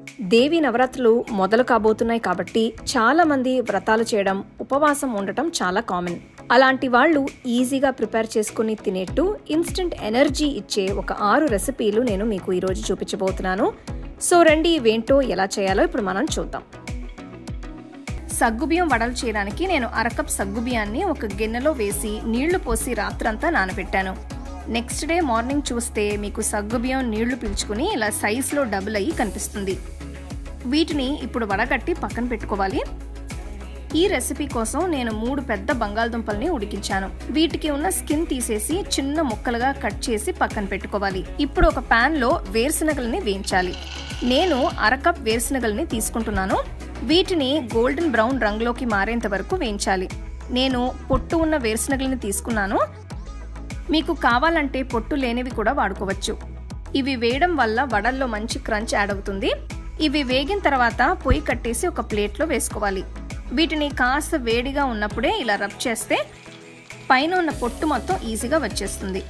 దేవి నవరాత్రులు మొదలు కాబోతున్నాయి కాబట్టి చాలా మంది వ్రతాలు చేయడం ఉపవాసం ఉండటం చాలా కామన్ అలాంటి వాళ్ళు ఈజీగా ప్రిపేర్ చేసుకుని తినేట్టు ఇన్స్టెంట్ ఎనర్జీ ఇచ్చే ఒక ఆరు రెసిపీలు నేను మీకు ఈరోజు చూపించబోతున్నాను సో రండి ఇవేంటో ఎలా చేయాలో ఇప్పుడు మనం చూద్దాం సగ్గుబియ్యం వడలు చేయడానికి నేను అరకప్ సగ్గుబియ్యాన్ని ఒక గిన్నెలో వేసి నీళ్లు పోసి రాత్రంతా నానబెట్టాను నెక్స్ట్ డే మార్నింగ్ చూస్తే మీకు సగ్గుబియ్యం నీళ్లు పీల్చుకుని ఇలా సైజులో డబుల్ అయ్యి కనిపిస్తుంది వీటిని ఇప్పుడు వడగట్టి పక్కన పెట్టుకోవాలి ఈ రెసిపీ కోసం నేను మూడు పెద్ద బంగాళదుంపల్ని ఉడికించాను వీటికి ఉన్న స్కిన్ తీసేసి చిన్న ముక్కలుగా కట్ చేసి పక్కన పెట్టుకోవాలి ఇప్పుడు ఒక పాన్ లో వేరుశనగల్ని వేయించాలి నేను అరకప్ వేరుశనగల్ని తీసుకుంటున్నాను వీటిని గోల్డెన్ బ్రౌన్ రంగులోకి మారేంత వరకు వేయించాలి నేను పొట్టు ఉన్న వేరుశనగల్ని తీసుకున్నాను మీకు కావాలంటే పొట్టు లేనివి కూడా వాడుకోవచ్చు ఇవి వేయడం వల్ల వడల్లో మంచి క్రంచ్ యాడ్ అవుతుంది ఇవి వేగిన తర్వాత పొయ్యి కట్టేసి ఒక ప్లేట్లో వేసుకోవాలి వీటిని కాస్త వేడిగా ఉన్నప్పుడే ఇలా రబ్ చేస్తే పైన ఉన్న పొట్టు మొత్తం ఈజీగా వచ్చేస్తుంది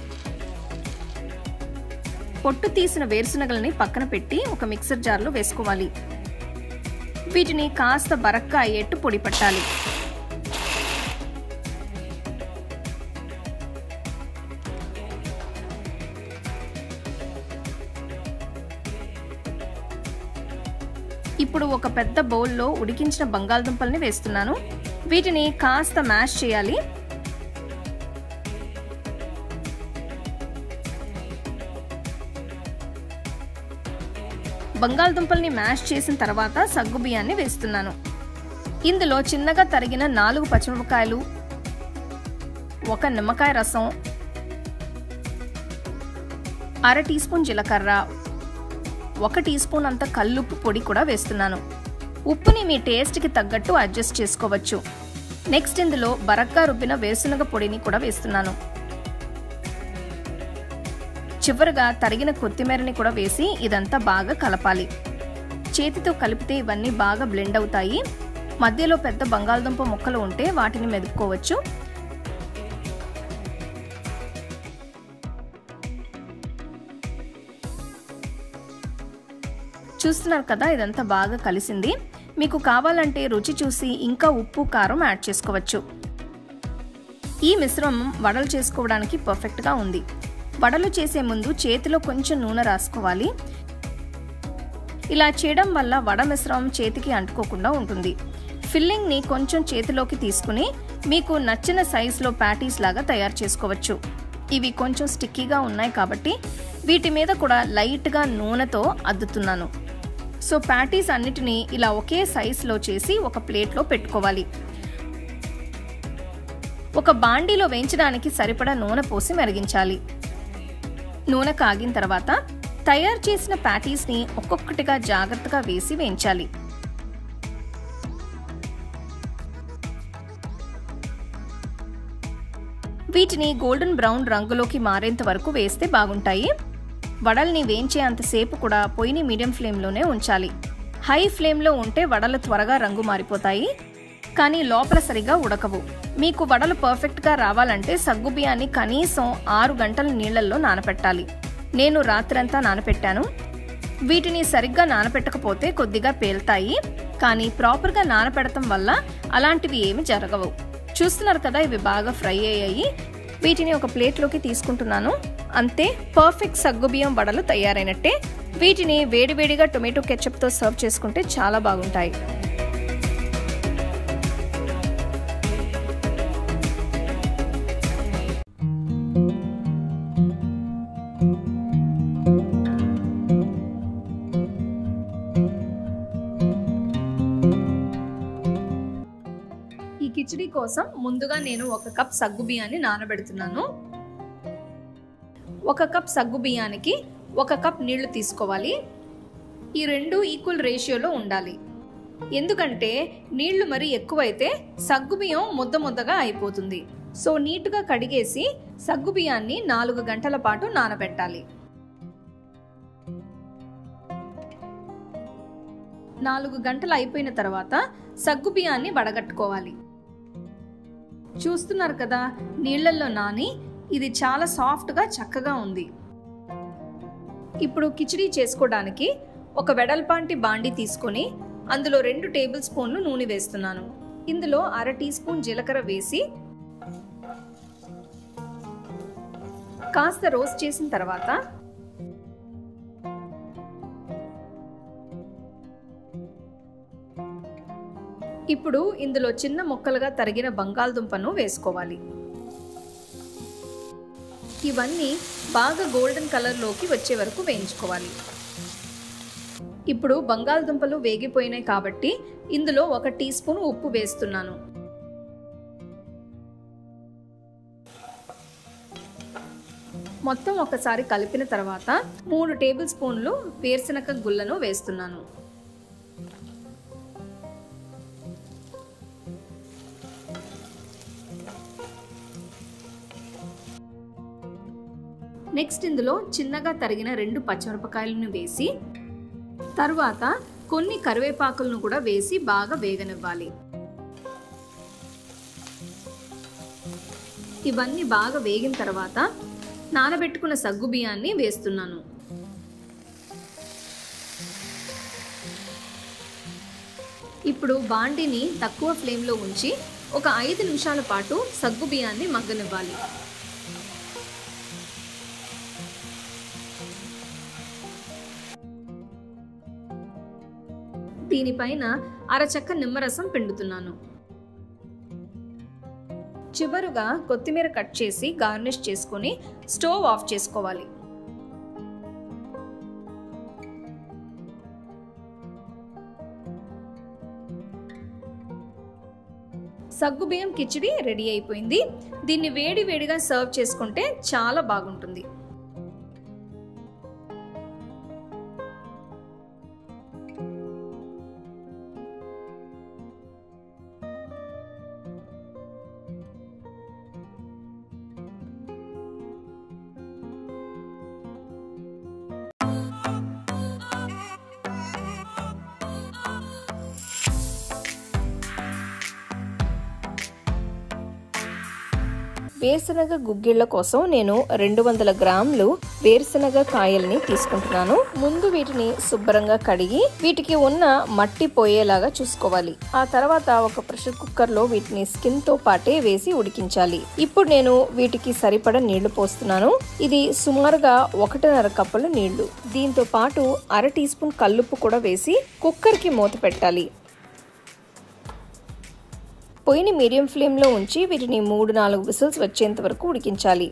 పొట్టు తీసిన వేరుశనగలని పక్కన పెట్టి ఒక మిక్సర్ జార్లో వేసుకోవాలి వీటిని కాస్త బరక్క అయ్యేట్టు పొడి పట్టాలి ఇప్పుడు ఒక పెద్ద బౌల్లో ఉడికించిన బంగాళదుంపల్ని వేస్తున్నాను వీటిని కాస్త మ్యాష్ చేయాలి బంగాళదుంపల్ని మ్యాష్ చేసిన తర్వాత సగ్గు బియ్యాన్ని వేస్తున్నాను ఇందులో చిన్నగా తరిగిన నాలుగు పచ్చిమిరపకాయలు ఒక నిమ్మకాయ రసం అర టీ స్పూన్ జీలకర్ర ఒక టీ స్పూన్ అంత కల్లుప్పు పొడి కూడా వేస్తున్నాను ఉప్పుని మీ టేస్ట్కి తగ్గట్టు అడ్జస్ట్ చేసుకోవచ్చు నెక్స్ట్ ఇందులో బరక్గా రుబ్బిన వేరుశనగ పొడిని కూడా వేస్తున్నాను చివరగా తరిగిన కొత్తిమీరని కూడా వేసి ఇదంతా బాగా కలపాలి చేతితో కలిపితే ఇవన్నీ బాగా బ్లెండ్ అవుతాయి మధ్యలో పెద్ద బంగాళదుంప ముక్కలు ఉంటే వాటిని మెదుపుకోవచ్చు చూస్తున్నారు కదా ఇదంతా బాగా కలిసింది మీకు కావాలంటే రుచి చూసి ఇంకా ఉప్పు కారం యాడ్ చేసుకోవచ్చు ఈ మిశ్రమం వడలు చేసుకోవడానికి పర్ఫెక్ట్గా ఉంది వడలు చేసే ముందు చేతిలో కొంచెం నూనె రాసుకోవాలి ఇలా చేయడం వల్ల వడ మిశ్రమం చేతికి అంటుకోకుండా ఉంటుంది ఫిల్లింగ్ని కొంచెం చేతిలోకి తీసుకుని మీకు నచ్చిన సైజులో ప్యాటీస్ లాగా తయారు చేసుకోవచ్చు ఇవి కొంచెం స్టిక్కీగా ఉన్నాయి కాబట్టి వీటి మీద కూడా లైట్గా నూనెతో అద్దుతున్నాను సో ప్యాటీస్ అన్నిటినీ ఇలా ఒకే సైజులో చేసి ఒక ప్లేట్లో పెట్టుకోవాలి ఒక బాండీలో వేయించడానికి సరిపడా నూనె పోసి మరిగించాలి నూనె కాగిన తర్వాత తయారు చేసిన ప్యాటీస్ని ఒక్కొక్కటిగా జాగ్రత్తగా వేసి వేయించాలి వీటిని గోల్డెన్ బ్రౌన్ రంగులోకి మారేంత వరకు వేస్తే బాగుంటాయి వడల్ని వేయించే అంతసేపు కూడా పొయ్యిని మీడియం ఫ్లేమ్లోనే ఉంచాలి హై ఫ్లేమ్లో ఉంటే వడలు త్వరగా రంగు మారిపోతాయి కానీ లోపల సరిగా ఉడకవు మీకు వడలు పర్ఫెక్ట్గా రావాలంటే సగ్గుబియ్యాన్ని కనీసం ఆరు గంటల నీళ్లలో నానపెట్టాలి నేను రాత్రంతా నానపెట్టాను వీటిని సరిగ్గా నానపెట్టకపోతే కొద్దిగా పేల్తాయి కానీ ప్రాపర్గా నానపెడటం వల్ల అలాంటివి ఏమి జరగవు చూస్తున్నారు కదా ఇవి బాగా ఫ్రై అయ్యాయి వీటిని ఒక ప్లేట్లోకి తీసుకుంటున్నాను అంతే పర్ఫెక్ట్ సగ్గుబియ్యం వడలు తయారైనట్టే వీటిని వేడివేడిగా టొమాటో కెచప్తో సర్వ్ చేసుకుంటే చాలా బాగుంటాయి ఈ కిచిడి కోసం ముందుగా నేను ఒక కప్ సగ్గు బియ్యాన్ని నానబెడుతున్నాను ఒక కప్ సగ్గు బియ్యానికి ఒక కప్ నీళ్లు తీసుకోవాలి ఈ రెండు ఈక్వల్ రేషియోలో ఉండాలి ఎందుకంటే నీళ్లు మరి ఎక్కువైతే సగ్గు బియ్యం ముద్ద ముద్దగా అయిపోతుంది సో నీట్గా కడిగేసి సగ్గు బియ్యాన్ని నాలుగు గంటల పాటు నానబెట్టాలి నాలుగు గంటలు అయిపోయిన తర్వాత సగ్గు బియ్యాన్ని వడగట్టుకోవాలి చూస్తున్నారు కదా నీళ్లలో నాని ఇది చాలా సాఫ్ట్గా చక్కగా ఉంది ఇప్పుడు కిచిడి చేసుకోవడానికి ఒక వెడల్పాంటి బాండి తీసుకొని అందులో రెండు టేబుల్ స్పూన్లు నూనె వేస్తున్నాను ఇందులో అర టీ స్పూన్ జీలకర్ర వేసి కాస్త రోస్ట్ చేసిన తర్వాత ఇప్పుడు ఇందులో చిన్న ముక్కలుగా తరిగిన బంగాళదుంపను వేసుకోవాలి ఇవన్నీ బాగా గోల్డెన్ కలర్లోకి వచ్చే వరకు వేయించుకోవాలి ఇప్పుడు బంగాళదుంపలు వేగిపోయినాయి కాబట్టి ఇందులో ఒక టీ స్పూన్ ఉప్పు వేస్తున్నాను మొత్తం ఒకసారి కలిపిన తర్వాత మూడు టేబుల్ స్పూన్లు వేరుశనగ గుళ్ళను వేస్తున్నాను నెక్స్ట్ ఇందులో చిన్నగా తరిగిన రెండు పచ్చిమిరపకాయలను వేసి తరువాత కొన్ని కరివేపాకులను కూడా వేసి బాగా వేగనివ్వాలి ఇవన్నీ బాగా వేగిన తర్వాత నానబెట్టుకున్న సగ్గు బియ్యాన్ని వేస్తున్నాను ఇప్పుడు బాండిని తక్కువ ఫ్లేమ్లో ఉంచి ఒక ఐదు నిమిషాల పాటు సగ్గు బియ్యాన్ని మగ్గనివ్వాలి దీనిపైన అరచక్క నిమ్మరసం పిండుతున్నాను చివరుగా కొత్తిమీర కట్ చేసి గార్నిష్ చేసుకొని స్టవ్ ఆఫ్ చేసుకోవాలి సగ్గుబియ్యం కిచిడి రెడీ అయిపోయింది దీన్ని వేడి వేడిగా సర్వ్ చేసుకుంటే చాలా బాగుంటుంది వేరుశనగ గుగ్గిళ్ల కోసం నేను రెండు వందల గ్రాములు వేరుశనగ కాయల్ని తీసుకుంటున్నాను ముందు వీటిని శుభ్రంగా కడిగి వీటికి ఉన్న మట్టి పోయేలాగా చూసుకోవాలి ఆ తర్వాత ఒక ప్రెషర్ కుక్కర్ లో వీటిని స్కిన్ తో పాటే వేసి ఉడికించాలి ఇప్పుడు నేను వీటికి సరిపడ నీళ్లు పోస్తున్నాను ఇది సుమారుగా ఒకటిన్నర కప్పుల నీళ్లు దీంతో పాటు అర టీ స్పూన్ కల్లుప్పు కూడా వేసి కుక్కర్ కి మూత పెట్టాలి పొయ్యిని మీడియం ఫ్లేమ్లో ఉంచి వీటిని మూడు నాలుగు విసిల్స్ వచ్చేంత వరకు ఉడికించాలి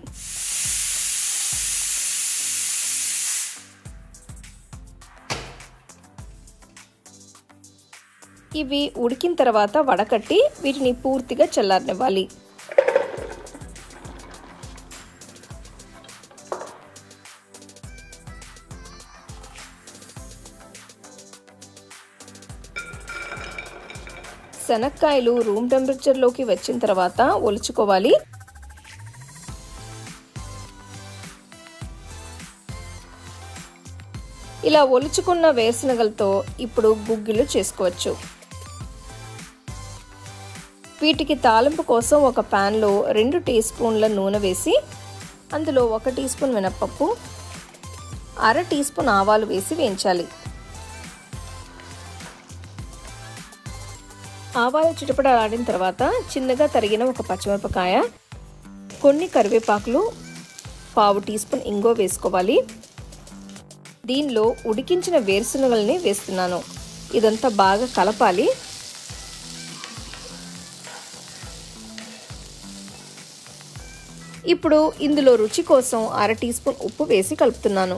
ఇవి ఉడికిన తర్వాత వడకట్టి వీటిని పూర్తిగా చల్లారనివ్వాలి శనక్కాయలు రూమ్ టెంపరేచర్లోకి వచ్చిన తర్వాత ఒలుచుకోవాలి ఇలా ఒలుచుకున్న వేరుశనగలతో ఇప్పుడు గుగ్గిలు చేసుకోవచ్చు వీటికి తాలింపు కోసం ఒక ప్యాన్లో రెండు టీ స్పూన్ల నూనె వేసి అందులో ఒక టీ స్పూన్ మినప్పప్పు అర టీ స్పూన్ ఆవాలు వేసి వేయించాలి ఆవాలు చిటపడలాడిన తర్వాత చిన్నగా తరిగిన ఒక పచ్చిమిరపకాయ కొన్ని కరివేపాకులు పావు టీ స్పూన్ ఇంగో వేసుకోవాలి దీనిలో ఉడికించిన వేరుశనగల్ని వేస్తున్నాను ఇదంతా బాగా కలపాలి ఇప్పుడు ఇందులో రుచి కోసం అర టీ స్పూన్ ఉప్పు వేసి కలుపుతున్నాను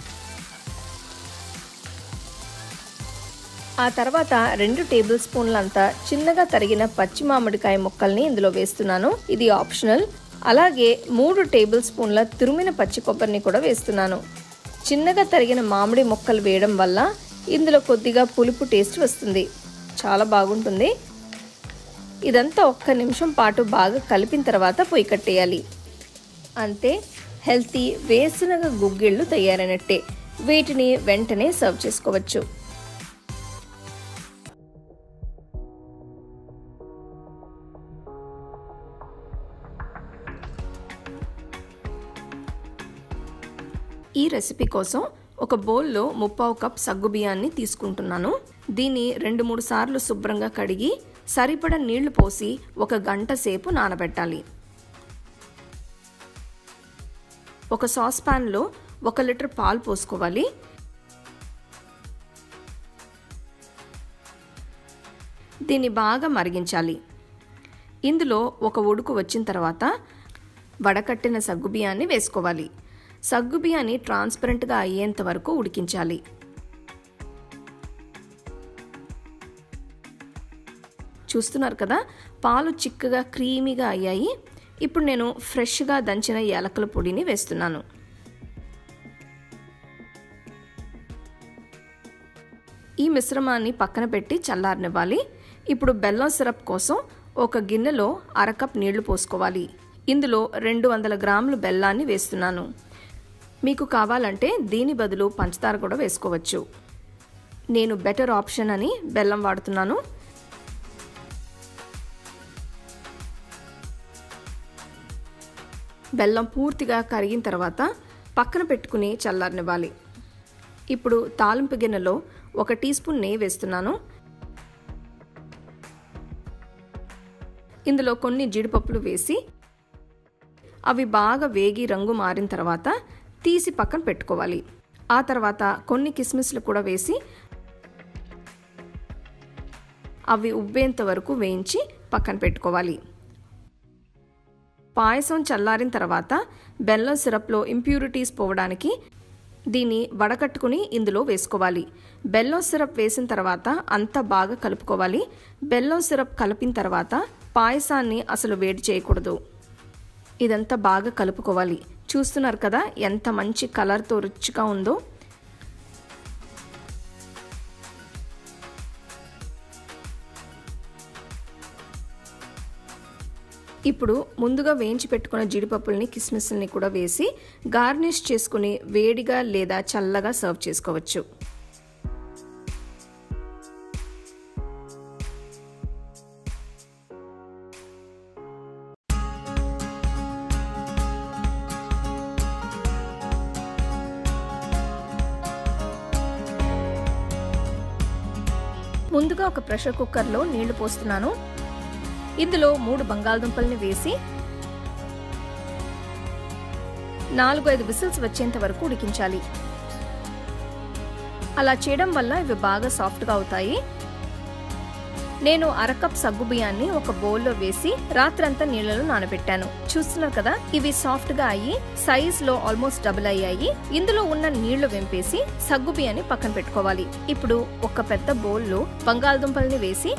ఆ తర్వాత రెండు టేబుల్ స్పూన్లంతా చిన్నగా తరిగిన పచ్చి మామిడికాయ ముక్కల్ని ఇందులో వేస్తున్నాను ఇది ఆప్షనల్ అలాగే మూడు టేబుల్ స్పూన్ల తురిమిన పచ్చి కొబ్బరిని కూడా వేస్తున్నాను చిన్నగా తరిగిన మామిడి ముక్కలు వేయడం వల్ల ఇందులో కొద్దిగా పులుపు టేస్ట్ వస్తుంది చాలా బాగుంటుంది ఇదంతా ఒక్క నిమిషం పాటు బాగా కలిపిన తర్వాత పొయ్యి కట్టేయాలి అంతే హెల్తీ వేసినగ గుగ్గిళ్ళు తయారైనట్టే వీటిని వెంటనే సర్వ్ చేసుకోవచ్చు ఈ రెసిపీ కోసం ఒక బౌల్లో ముప్పావు కప్ సగ్గు బియ్యాన్ని తీసుకుంటున్నాను దీన్ని రెండు మూడు సార్లు శుభ్రంగా కడిగి సరిపడ నీళ్లు పోసి ఒక గంట సేపు నానబెట్టాలి ఒక సాస్ ప్యాన్లో ఒక లీటర్ పాలు పోసుకోవాలి దీన్ని బాగా మరిగించాలి ఇందులో ఒక ఉడుకు వచ్చిన తర్వాత వడకట్టిన సగ్గుబియ్యాన్ని వేసుకోవాలి సగ్గుబియ్యాన్ని ట్రాన్స్పరెంట్గా అయ్యేంత వరకు ఉడికించాలి చూస్తున్నారు కదా పాలు చిక్కగా క్రీమీగా అయ్యాయి ఇప్పుడు నేను ఫ్రెష్గా దంచిన యాలకుల పొడిని వేస్తున్నాను ఈ మిశ్రమాన్ని పక్కన పెట్టి చల్లారనివ్వాలి ఇప్పుడు బెల్లం సిరప్ కోసం ఒక గిన్నెలో అరకప్ నీళ్లు పోసుకోవాలి ఇందులో రెండు వందల గ్రాములు బెల్లాన్ని వేస్తున్నాను మీకు కావాలంటే దీని బదులు పంచదార కూడా వేసుకోవచ్చు నేను బెటర్ ఆప్షన్ అని బెల్లం వాడుతున్నాను బెల్లం పూర్తిగా కరిగిన తర్వాత పక్కన పెట్టుకుని చల్లారనివ్వాలి ఇప్పుడు తాలింపు గిన్నెలో ఒక టీ స్పూన్ నెయ్యి వేస్తున్నాను ఇందులో కొన్ని జీడిపప్పులు వేసి అవి బాగా వేగి రంగు మారిన తర్వాత తీసి పక్కన పెట్టుకోవాలి ఆ తర్వాత కొన్ని కిస్మిస్లు కూడా వేసి అవి ఉబ్బేంత వరకు వేయించి పక్కన పెట్టుకోవాలి పాయసం చల్లారిన తర్వాత బెల్లం సిరప్లో ఇంప్యూరిటీస్ పోవడానికి దీన్ని వడకట్టుకుని ఇందులో వేసుకోవాలి బెల్లం సిరప్ వేసిన తర్వాత అంతా బాగా కలుపుకోవాలి బెల్లం సిరప్ కలిపిన తర్వాత పాయసాన్ని అసలు వేడి చేయకూడదు ఇదంతా బాగా కలుపుకోవాలి చూస్తున్నారు కదా ఎంత మంచి కలర్తో రిచ్గా ఉందో ఇప్పుడు ముందుగా వేయించి పెట్టుకున్న జీడిపప్పుల్ని కిస్మిస్ని కూడా వేసి గార్నిష్ చేసుకుని వేడిగా లేదా చల్లగా సర్వ్ చేసుకోవచ్చు ముందుగా ఒక ప్రెషర్ కుక్కర్లో నీళ్లు పోస్తున్నాను ఇందులో మూడు బంగాళదుంపల్ని వేసి నాలుగు ఐదు విసిల్స్ వచ్చేంత వరకు ఉడికించాలి అలా చేయడం వల్ల ఇవి బాగా సాఫ్ట్గా అవుతాయి నేను అరకప్ సగ్గు బియ్యాన్ని ఒక బౌల్లో వేసి రాత్రంతా నీళ్ళలో నానబెట్టాను చూస్తున్నారు కదా ఇవి సాఫ్ట్ గా అయ్యి సైజ్ లో ఆల్మోస్ట్ డబుల్ అయ్యాయి ఇందులో ఉన్న నీళ్లు వెంపేసి సగ్గు బియ్యాన్ని పక్కన పెట్టుకోవాలి ఇప్పుడు ఒక పెద్ద బౌల్లో బంగాళదుంపల్ని వేసి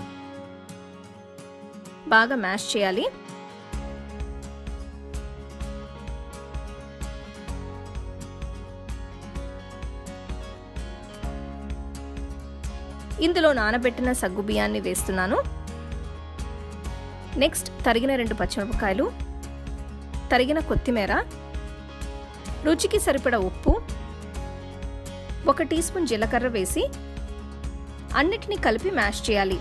బాగా మ్యాష్ చేయాలి ఇందులో నానబెట్టిన సగ్గు బియ్యాన్ని వేస్తున్నాను నెక్స్ట్ తరిగిన రెండు పచ్చిమిరపకాయలు తరిగిన కొత్తిమీర రుచికి సరిపడ ఉప్పు ఒక టీ స్పూన్ జీలకర్ర వేసి అన్నిటినీ కలిపి మ్యాష్ చేయాలి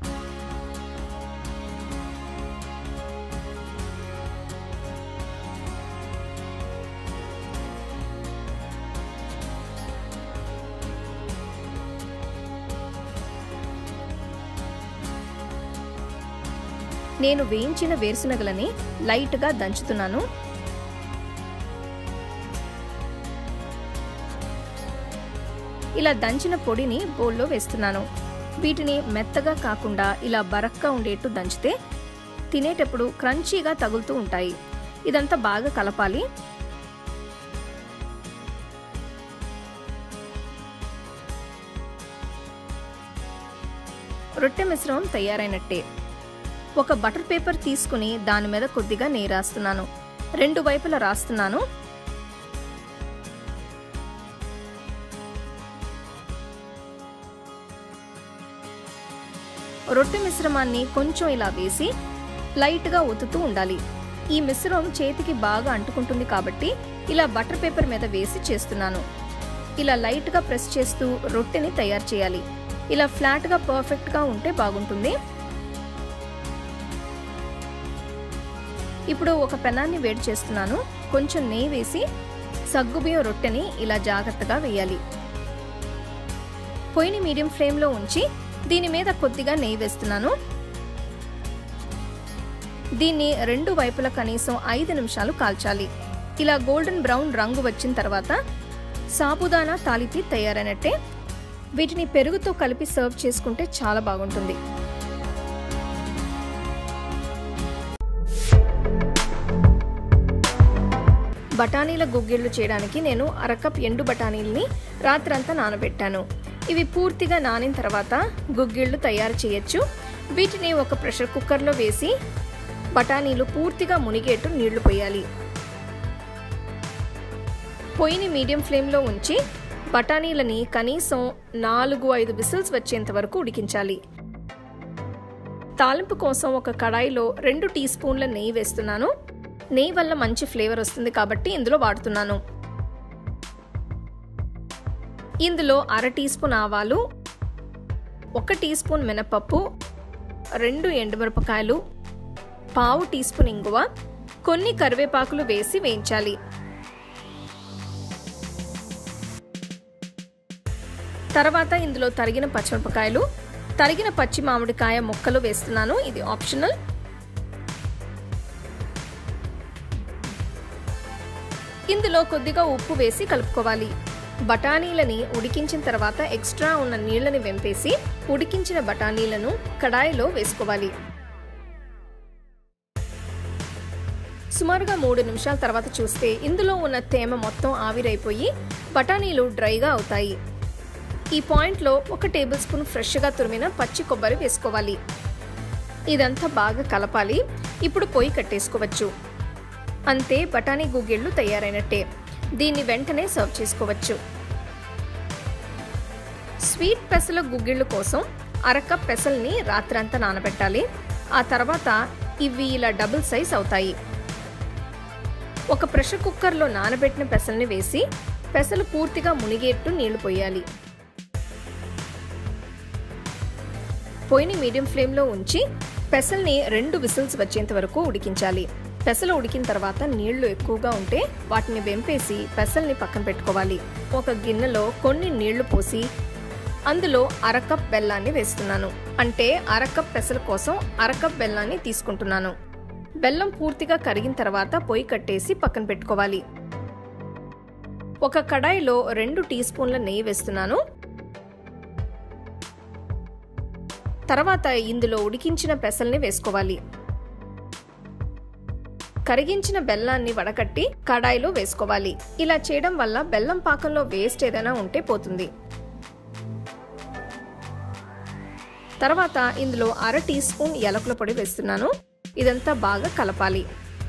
నేను వేయించిన వేరుశనగలని లైట్గా దంచుతున్నాను ఇలా దంచిన పొడిని బౌల్లో వేస్తున్నాను వీటిని మెత్తగా కాకుండా ఇలా బరక్గా ఉండేట్టు దంచితే తినేటప్పుడు క్రంచీగా తగులుతూ ఉంటాయి ఇదంతా బాగా కలపాలి రొట్టె మిశ్రమం తయారైనట్టే ఒక బటర్ పేపర్ తీసుకుని దాని మీద కొద్దిగా నెయ్యి రాస్తున్నాను రెండు వైపులా రాస్తున్నాను రొట్టె మిశ్రమాన్ని కొంచెం ఇలా వేసి లైట్గా ఒత్తుతూ ఉండాలి ఈ మిశ్రమం చేతికి బాగా అంటుకుంటుంది కాబట్టి ఇలా బటర్ పేపర్ మీద వేసి చేస్తున్నాను ఇలా లైట్గా ప్రెస్ చేస్తూ రొట్టెని తయారు చేయాలి ఇలా ఫ్లాట్గా పర్ఫెక్ట్గా ఉంటే బాగుంటుంది ఇప్పుడు ఒక పెనాన్ని వేడి చేస్తున్నాను కొంచెం నెయ్యి వేసి సగ్గుబియ్యం రొట్టెని ఇలా జాగ్రత్తగా వేయాలి పొయ్యిని మీడియం ఫ్లేమ్లో ఉంచి దీని మీద కొద్దిగా నెయ్యి వేస్తున్నాను దీన్ని రెండు వైపుల కనీసం ఐదు నిమిషాలు కాల్చాలి ఇలా గోల్డెన్ బ్రౌన్ రంగు వచ్చిన తర్వాత సాబుదానా తాలిపి తయారైనట్టే వీటిని పెరుగుతో కలిపి సర్వ్ చేసుకుంటే చాలా బాగుంటుంది బఠానీల గుగ్గిళ్ళు చేయడానికి నేను అరకప్ ఎండు బఠానీల్ని రాత్రంతా నానబెట్టాను ఇవి పూర్తిగా నానిన తర్వాత గుగ్గిళ్ళు తయారు చేయొచ్చు వీటిని ఒక ప్రెషర్ కుక్కర్లో వేసి బఠానీలు పూర్తిగా మునిగేట్టు నీళ్లు పోయాలి పొయ్యిని మీడియం ఫ్లేమ్లో ఉంచి బఠానీలని కనీసం నాలుగు ఐదు విసిల్స్ వచ్చేంత వరకు ఉడికించాలి తాలింపు కోసం ఒక కడాయిలో రెండు టీ స్పూన్ల నెయ్యి వేస్తున్నాను నెయ్యి వల్ల మంచి ఫ్లేవర్ వస్తుంది కాబట్టి ఇందులో వాడుతున్నాను ఇందులో అర టీ స్పూన్ ఆవాలు ఒక టీ స్పూన్ మినపప్పు రెండు ఎండుమిరపకాయలు పావు టీ స్పూన్ ఇంగువ కొన్ని కరివేపాకులు వేసి వేయించాలి తర్వాత ఇందులో తరిగిన పచ్చిమిరపకాయలు తరిగిన పచ్చి మామిడికాయ ముక్కలు వేస్తున్నాను ఇది ఆప్షనల్ ఇందులో కొద్దిగా ఉప్పు వేసి కలుపుకోవాలి బఠానీలని ఉడికించిన తర్వాత ఎక్స్ట్రా ఉన్న నీళ్ళని వెంపేసి ఉడికించిన బఠానీలను కడాయిలో వేసుకోవాలి సుమారుగా మూడు నిమిషాల తర్వాత చూస్తే ఇందులో ఉన్న తేమ మొత్తం ఆవిరైపోయి బఠానీలు డ్రైగా అవుతాయి ఈ పాయింట్లో ఒక టేబుల్ స్పూన్ ఫ్రెష్గా తురిమిన పచ్చి కొబ్బరి వేసుకోవాలి ఇదంతా బాగా కలపాలి ఇప్పుడు పొయ్యి కట్టేసుకోవచ్చు అంతే బఠానీ గుగ్గిళ్ళు తయారైనట్టే దీన్ని వెంటనే సర్వ్ చేసుకోవచ్చు స్వీట్ పెసల గుగ్గిళ్ళు కోసం అరకప్ పెసల్ని రాత్రంతా నానబెట్టాలి ఆ తర్వాత ఇవి ఇలా డబుల్ సైజ్ అవుతాయి ఒక ప్రెషర్ కుక్కర్లో నానబెట్టిన పెసల్ని వేసి పెసలు పూర్తిగా మునిగేట్టు నీళ్లు పోయాలి పొయ్యిని మీడియం ఫ్లేమ్లో ఉంచి పెసల్ని రెండు విసిల్స్ వచ్చేంత వరకు ఉడికించాలి పెసలు ఉడికిన తర్వాత నీళ్లు ఎక్కువగా ఉంటే వాటిని వెంపేసి పెసల్ని పక్కన పెట్టుకోవాలి ఒక గిన్నెలో కొన్ని నీళ్లు పోసి అందులో అరకప్ బెల్లాన్ని వేస్తున్నాను అంటే అరకప్ పెసల కోసం అరకప్ బెల్లాన్ని తీసుకుంటున్నాను బెల్లం పూర్తిగా కరిగిన తర్వాత పొయ్యి కట్టేసి పక్కన పెట్టుకోవాలి ఒక కడాయిలో రెండు టీ స్పూన్ల నెయ్యి వేస్తున్నాను తర్వాత ఇందులో ఉడికించిన పెసల్ని వేసుకోవాలి కరిగించిన బెల్లాన్ని వడకట్టి కడాయిలో వేసుకోవాలి ఇలా చేయడం వల్ల బెల్లం పాకంలో వేస్ట్ ఏదైనా ఉంటే పోతుంది తర్వాత ఇందులో అర టీ స్పూన్ ఎలకుల పొడి వేస్తున్నాను ఇదంతా బాగా కలపాలి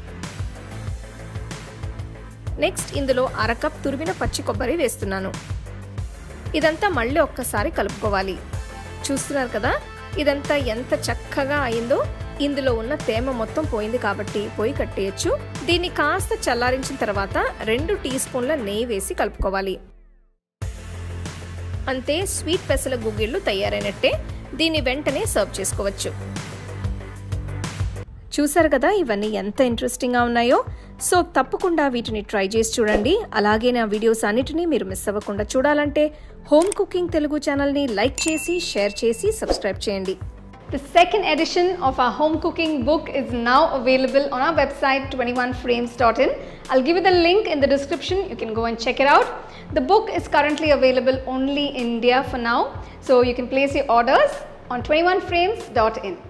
నెక్స్ట్ ఇందులో అర కప్ తురిమిన పచ్చి కొబ్బరి వేస్తున్నాను ఇదంతా మళ్ళీ ఒక్కసారి కలుపుకోవాలి చూస్తున్నారు కదా ఇదంతా ఎంత చక్కగా అయిందో ఇందులో ఉన్న తేమ మొత్తం పోయింది కాబట్టి పొయ్యి కట్టేయచ్చు దీన్ని కాస్త చల్లారించిన తర్వాత రెండు టీ స్పూన్ల నెయ్యి వేసి కలుపుకోవాలి అంతే స్వీట్ పెసల గుగ్గిళ్ళు తయారైనట్టే దీన్ని వెంటనే సర్వ్ చేసుకోవచ్చు చూసారు కదా ఇవన్నీ ఎంత ఇంట్రెస్టింగ్గా ఉన్నాయో సో తప్పకుండా వీటిని ట్రై చేసి చూడండి అలాగే నా వీడియోస్ అన్నిటినీ మీరు మిస్ అవ్వకుండా చూడాలంటే హోమ్ కుకింగ్ తెలుగు ఛానల్ని లైక్ చేసి షేర్ చేసి సబ్స్క్రైబ్ చేయండి The second edition of our home cooking book is now available on our website 21frames.in. I'll give you the link in the description. You can go and check it out. The book is currently available only in India for now, so you can place your orders on 21frames.in.